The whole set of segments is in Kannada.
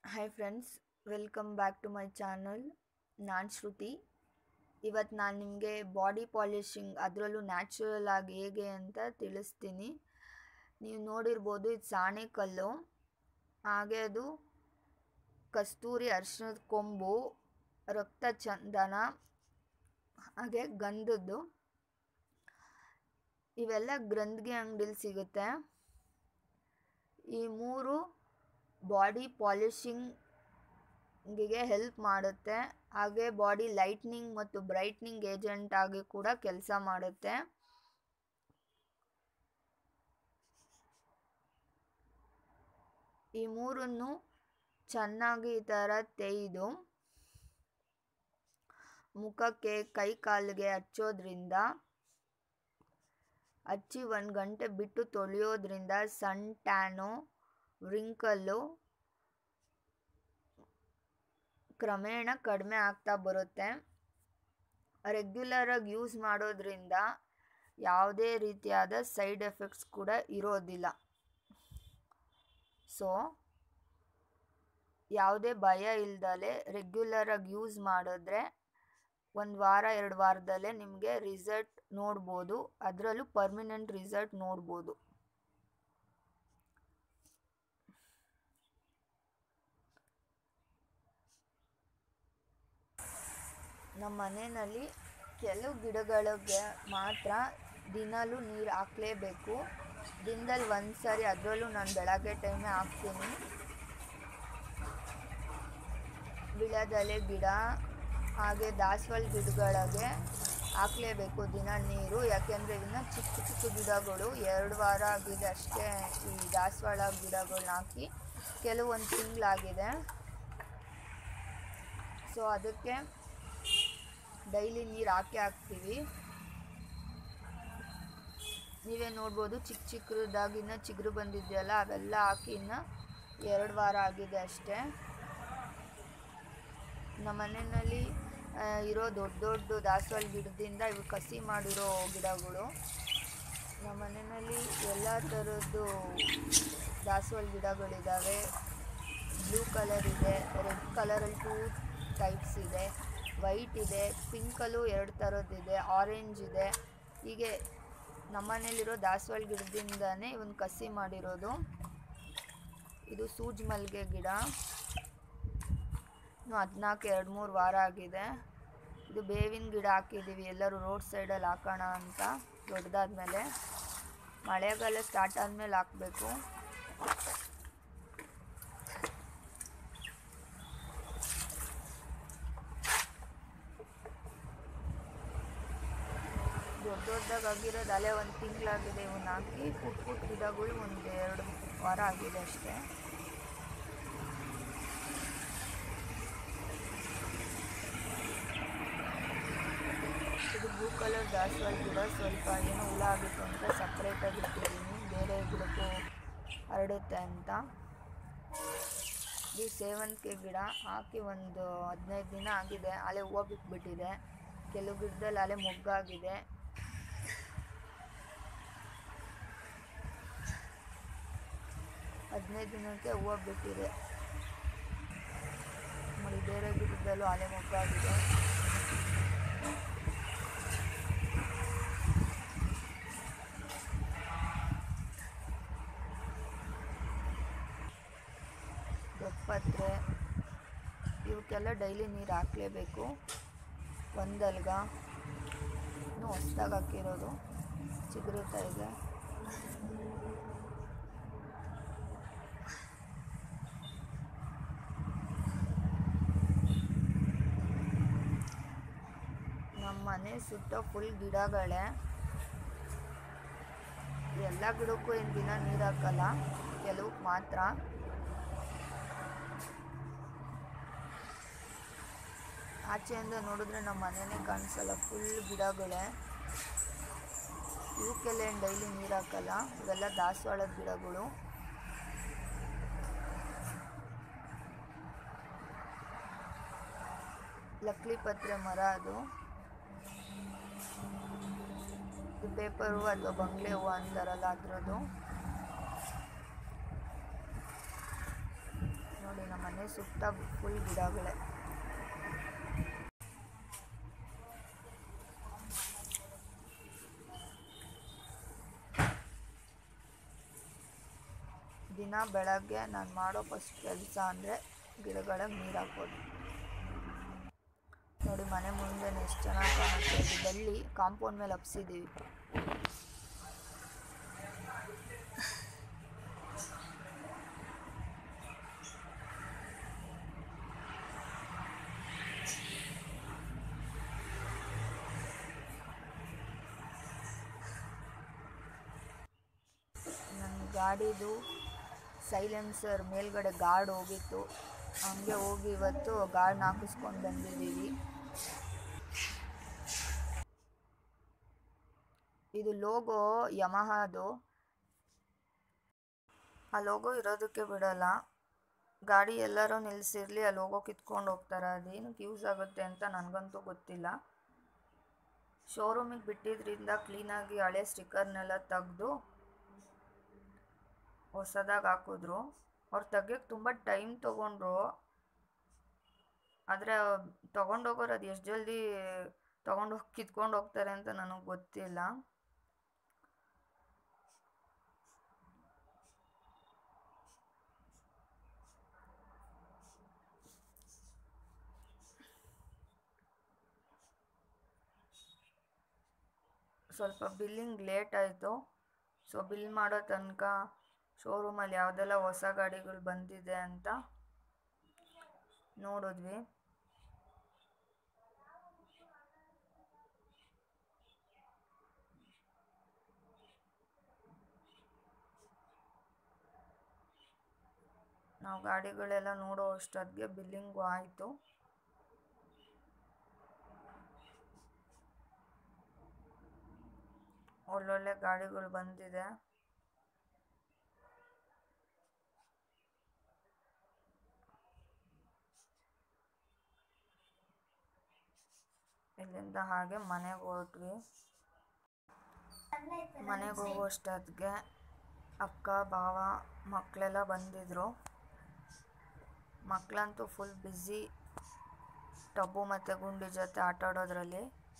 hi friends welcome back to my channel ನಾನು ಶ್ರುತಿ ಇವತ್ತು ನಾನು ನಿಮಗೆ ಬಾಡಿ ಪಾಲಿಷಿಂಗ್ ಅದರಲ್ಲೂ ನ್ಯಾಚುರಲ್ ಆಗಿ ಹೇಗೆ ಅಂತ ತಿಳಿಸ್ತೀನಿ ನೀವು ನೋಡಿರ್ಬೋದು ಇದು ಸಾಣೆಕಲ್ಲು ಹಾಗೆ ಅದು ಕಸ್ತೂರಿ ಅರಿಶಿಣದ ಕೊಂಬು ರಕ್ತ ಚಂದನ ಹಾಗೆ ಗಂಧದ್ದು ಇವೆಲ್ಲ ಗ್ರಂಥಿಗೆ ಅಂಗಡಿಲಿ ಸಿಗುತ್ತೆ ಈ ಮೂರು ಬಾಡಿ ಪಾಲಿಷಿಂಗಿಗೆ ಹೆಲ್ಪ್ ಮಾಡುತ್ತೆ ಹಾಗೆ ಬಾಡಿ ಲೈಟ್ನಿಂಗ್ ಮತ್ತು ಬ್ರೈಟ್ನಿಂಗ್ ಏಜೆಂಟ್ ಆಗಿ ಕೂಡ ಕೆಲಸ ಮಾಡುತ್ತೆ ಈ ಮೂರನ್ನು ಚೆನ್ನಾಗಿ ಈ ಥರ ತೆಗೆದು ಮುಖಕ್ಕೆ ಕೈ ಕಾಲಿಗೆ ಹಚ್ಚೋದ್ರಿಂದ ಹಚ್ಚಿ ಒಂದು ಗಂಟೆ ಬಿಟ್ಟು ತೊಳೆಯೋದ್ರಿಂದ ಸನ್ ಟ್ಯಾನು ವ್ರಿಂಕಲ್ಲು ಕ್ರಮೇಣ ಕಡಿಮೆ ಆಗ್ತಾ ಬರುತ್ತೆ ರೆಗ್ಯುಲರಾಗಿ ಯೂಸ್ ಮಾಡೋದ್ರಿಂದ ಯಾವುದೇ ರೀತಿಯಾದ ಸೈಡ್ ಎಫೆಕ್ಟ್ಸ್ ಕೂಡ ಇರೋದಿಲ್ಲ ಸೊ ಯಾವುದೇ ಭಯ ಇಲ್ದಲೆ ರೆಗ್ಯುಲರಾಗಿ ಯೂಸ್ ಮಾಡಿದ್ರೆ ಒಂದು ವಾರ ಎರಡು ವಾರದಲ್ಲೇ ನಿಮಗೆ ರಿಸಲ್ಟ್ ನೋಡ್ಬೋದು ಅದರಲ್ಲೂ ಪರ್ಮನೆಂಟ್ ರಿಸಲ್ಟ್ ನೋಡ್ಬೋದು ನಮ್ಮ ಮನೆಯಲ್ಲಿ ಕೆಲವು ಗಿಡಗಳಿಗೆ ಮಾತ್ರ ದಿನಾಲೂ ನೀರು ಹಾಕಲೇಬೇಕು ದಿನದಲ್ಲಿ ಒಂದು ಸಾರಿ ಅದರಲ್ಲೂ ನಾನು ಬೆಳಗ್ಗೆ ಟೈಮೇ ಹಾಕ್ತೀನಿ ವಿಳ್ಯದೆಲೆ ಗಿಡ ಹಾಗೆ ದಾಸವಾಳ ಗಿಡಗಳಿಗೆ ಹಾಕಲೇಬೇಕು ದಿನ ನೀರು ಯಾಕೆಂದರೆ ಇನ್ನು ಚಿಕ್ಕ ಚಿಕ್ಕ ಗಿಡಗಳು ಎರಡು ವಾರ ಆಗಿದೆ ಅಷ್ಟೇ ಈ ದಾಸವಾಳ ಗಿಡಗಳನ್ನ ಹಾಕಿ ಕೆಲವೊಂದು ತಿಂಗಳಾಗಿದೆ ಸೊ ಅದಕ್ಕೆ ಡೈಲಿ ನೀರು ಹಾಕಿ ಹಾಕ್ತೀವಿ ನೀವೇ ನೋಡ್ಬೋದು ಚಿಕ್ಕ ಚಿಕ್ಕದಾಗಿನ್ನ ಚಿಗುರು ಬಂದಿದೆಯಲ್ಲ ಅವೆಲ್ಲ ಹಾಕಿ ಇನ್ನು ಎರಡು ವಾರ ಆಗಿದೆ ಅಷ್ಟೇ ನಮ್ಮ ಮನೆಯಲ್ಲಿ ಇರೋ ದೊಡ್ಡ ದೊಡ್ಡ ದಾಸವಾಳ ಗಿಡದಿಂದ ಇವು ಕಸಿ ಮಾಡಿರೋ ಗಿಡಗಳು ನಮ್ಮ ಮನೆಯಲ್ಲಿ ಎಲ್ಲ ಥರದ್ದು ದಾಸವಾಳ ಗಿಡಗಳಿದ್ದಾವೆ ಬ್ಲೂ ಕಲರ್ ಇದೆ ರೆಡ್ ಕಲರಲ್ಲಿ ಟೂ ಟೈಪ್ಸ್ ಇದೆ ವೈಟ್ ಇದೆ ಪಿಂಕಲ್ಲೂ ಎರಡು ಥರದ್ದಿದೆ ಆರೆಂಜ್ ಇದೆ ಹೀಗೆ ನಮ್ಮನೇಲಿರೋ ದಾಸವಾಳ ಗಿಡದಿಂದನೇ ಇವನ್ ಕಸಿ ಮಾಡಿರೋದು ಇದು ಸೂಜ್ ಮಲ್ಲಿಗೆ ಗಿಡ ಇನ್ನು ಹದಿನಾಲ್ಕು ಎರಡು ಮೂರು ವಾರ ಆಗಿದೆ ಇದು ಬೇವಿನ ಗಿಡ ಹಾಕಿದ್ದೀವಿ ಎಲ್ಲರೂ ರೋಡ್ ಸೈಡಲ್ಲಿ ಹಾಕೋಣ ಅಂತ ದೊಡ್ಡದಾದ್ಮೇಲೆ ಮಳೆಗಾಲ ಸ್ಟಾರ್ಟ್ ಆದಮೇಲೆ ಹಾಕಬೇಕು ದೊಡ್ಡ ದೊಡ್ಡದಾಗಿರೋದು ಅಲ್ಲೇ ಒಂದು ತಿಂಗಳಾಗಿದೆ ಇವನ್ನ ಹಾಕಿ ಪುಟ್ ಪುಟ್ ಗಿಡಗಳು ಒಂದು ಎರಡು ವಾರ ಆಗಿದೆ ಅಷ್ಟೇ ಇದು ಬ್ಲೂ ಕಲರ್ ದಾಸವಾಳ ಗಿಡ ಸ್ವಲ್ಪ ಏನೋ ಹುಳ ಆಗಿತ್ತು ಅಂತ ಸಪ್ರೇಟಾಗಿ ಇಟ್ಟಿದ್ದೀನಿ ಬೇರೆ ಗಿಡಕ್ಕೂ ಹರಡುತ್ತೆ ಅಂತ ಇದು ಸೇವಂತಿಗೆ ಗಿಡ ಹಾಕಿ ಒಂದು ಹದಿನೈದು ದಿನ ಆಗಿದೆ ಅಲ್ಲೇ ಹೂವು ಬಿಟ್ಬಿಟ್ಟಿದೆ ಕೆಲವು ಗಿಡದಲ್ಲಿ ಅಲ್ಲೇ ಮೊಗ್ಗಾಗಿದೆ ಹದಿನೈದು ದಿನಕ್ಕೆ ಹೂವು ಬಿಟ್ಟಿದೆ ನೋಡಿ ಬೇರೆ ಗಿಡದಲ್ಲೂ ಅಲೆ ಮೊಗ್ಗಾಗಿದೆ ದೊಪ್ಪತ್ರೆ ಇವಕ್ಕೆಲ್ಲ ಡೈಲಿ ನೀರು ಹಾಕಲೇಬೇಕು ಒಂದಲ್ಗ ಇನ್ನೂ ಹೊಸ್ದಾಗಿ ಹಾಕಿರೋದು ಚಿಗುರುತ್ತಾ ಇದೆ ನಮ್ಮ ಮನೆ ಸುತ್ತ ಫುಲ್ ಗಿಡಗಳೇ ಎಲ್ಲ ಗಿಡಕ್ಕೂ ಏನು ದಿನ ನೀರು ಹಾಕಲ್ಲ ಕೆಲವಕ್ಕೆ ಮಾತ್ರ ಆಚೆಯಿಂದ ನೋಡಿದ್ರೆ ನಮ್ಮ ಮನೆಯೇ ಕಾಣಿಸಲ್ಲ ಫುಲ್ ಗಿಡಗಳೇ ಇವಕ್ಕೆಲ್ಲ ಏನು ಡೈಲಿ ನೀರು ಹಾಕಲ್ಲ ಇವೆಲ್ಲ ದಾಸವಾಳದ ಗಿಡಗಳು ಲಕ್ಲಿ ಪತ್ರೆ ಮರ ಅದು ಪೇಪರ್ ಹೂವು ಅಥವಾ ಬಂಗ್ಲೆ ಹೂವು ಅಂತಾರಲ್ಲ ಅದರದ್ದು ನೋಡಿ ನಮ್ಮ ಮನೆ ಸುತ್ತ ಫುಲ್ ಗಿಡಗಳೇ ದಿನ ಬೆಳಗ್ಗೆ ನಾನು ಮಾಡೋ ಫಸ್ಟ್ ಕೆಲಸ ಅಂದರೆ ಗಿಡಗಳಿಗೆ ನೀರು ಹಾಕೋದು ನೋಡಿ ಮನೆ ಮುಂದೆ ಎಷ್ಟು ಚೆನ್ನಾಗಿ ಕಾಣುತ್ತೆ ಇದು ಬಳ್ಳಿ ಕಾಂಪೌಂಡ್ ಮೇಲೆ ಹಬ್ಸಿದ್ದೀವಿ ನನ್ನ ಗಾಡಿದು ಸೈಲೆನ್ಸರ್ ಮೇಲ್ಗಡೆ ಗಾರ್ಡ್ ಹೋಗಿತ್ತು ಹಂಗೆ ಹೋಗಿ ಇವತ್ತು ಗಾರ್ಡ್ನ ಹಾಕಿಸ್ಕೊಂಡು ಬಂದಿದ್ದೀವಿ ಇದು ಲೋಗೋ ಯಮಹಾದು ಆ ಲೋಗೋ ಇರೋದಕ್ಕೆ ಬಿಡಲ್ಲ ಗಾಡಿ ಎಲ್ಲರೂ ನಿಲ್ಲಿಸಿರ್ಲಿ ಆ ಲೋಗೋ ಕಿತ್ಕೊಂಡು ಹೋಗ್ತಾರೆ ಅದೇನಕ್ಕೆ ಯೂಸ್ ಆಗುತ್ತೆ ಅಂತ ನನಗಂತೂ ಗೊತ್ತಿಲ್ಲ ಶೋರೂಮಿಗೆ ಬಿಟ್ಟಿದ್ರಿಂದ ಕ್ಲೀನಾಗಿ ಹಳೆ ಸ್ಟಿಕ್ಕರ್ನೆಲ್ಲ ತೆಗೆದು ಹೊಸದಾಗಿ ಹಾಕಿದ್ರು ಅವ್ರು ತೆಗಿಯೋಕ್ಕೆ ತುಂಬ ಟೈಮ್ ತೊಗೊಂಡ್ರು ಆದರೆ ತೊಗೊಂಡೋಗೋರು ಅದು ಎಷ್ಟು ಜಲ್ದಿ ತೊಗೊಂಡೋಗಿ ಕಿತ್ಕೊಂಡು ಹೋಗ್ತಾರೆ ಅಂತ ನನಗೆ ಗೊತ್ತಿಲ್ಲ ಸ್ವಲ್ಪ ಬಿಲ್ಲಿಂಗ್ ಲೇಟ್ ಆಯಿತು ಸೊ ಬಿಲ್ ಮಾಡೋ ತನಕ ಶೋರೂಮಲ್ಲಿ ಯಾವುದೆಲ್ಲ ಹೊಸ ಗಾಡಿಗಳು ಬಂದಿದೆ ಅಂತ ನೋಡಿದ್ವಿ ನಾವು ಗಾಡಿಗಳೆಲ್ಲ ನೋಡೋ ಅಷ್ಟೊತ್ತಿಗೆ ಬಿಲ್ಲಿಂಗು ಆಯಿತು ಒಳ್ಳೊಳ್ಳೆ ಗಾಡಿಗಳು ಬಂದಿದೆ ಇಲ್ಲಿಂದ ಹಾಗೆ ಮನೆಗೆ ಹೊರಟ್ವಿ ಮನೆಗೆ ಹೋಗೋಷ್ಟೊತ್ತಿಗೆ ಅಕ್ಕ ಭಾವ ಮಕ್ಕಳೆಲ್ಲ ಬಂದಿದ್ರು ಮಕ್ಕಳಂತೂ ಫುಲ್ ಬ್ಯುಸಿ ಟಬ್ಬು ಮತ್ತು ಗುಂಡಿ ಜೊತೆ ಆಟ ಆಡೋದ್ರಲ್ಲಿ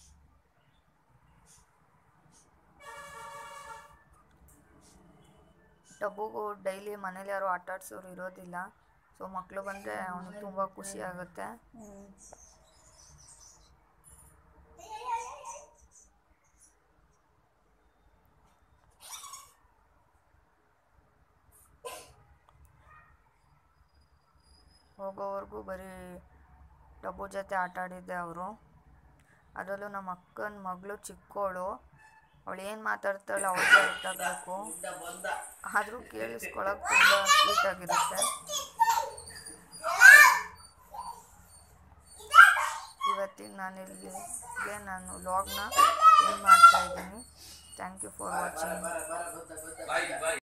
ಟಬ್ಬುಗೂ ಡೈಲಿ ಮನೇಲಿ ಯಾರು ಆಟ ಆಡ್ಸೋರು ಇರೋದಿಲ್ಲ ಸೊ ಮಕ್ಕಳು ಬಂದರೆ ಅವನಿಗೆ ತುಂಬ ಖುಷಿ ಆಗುತ್ತೆ ಹೋಗೋವರೆಗೂ ಬರೀ ಟಬ್ಬು ಜೊತೆ ಆಟ ಆಡಿದ್ದೆ ಅವರು ಅದರಲ್ಲೂ ನಮ್ಮ ಅಕ್ಕನ ಮಗಳು ಚಿಕ್ಕವಳು ಅವಳು ಏನು ಮಾತಾಡ್ತಾಳೆ ಅವಳಿಗೆ ಅರ್ಥ ಆಗಬೇಕು ಆದರೂ ಕೇಳಿಸ್ಕೊಳಕ್ಕೆ ತುಂಬ ಸ್ವೀಟಾಗಿರುತ್ತೆ ಇವತ್ತಿಗೆ ನಾನು ಇಲ್ಲಿಗೆ ನಾನು ವ್ಲಾಗ್ನ ಏನು ಮಾಡ್ತಾ ಇದ್ದೀನಿ ಥ್ಯಾಂಕ್ ಯು ಫಾರ್ ವಾಚಿಂಗ್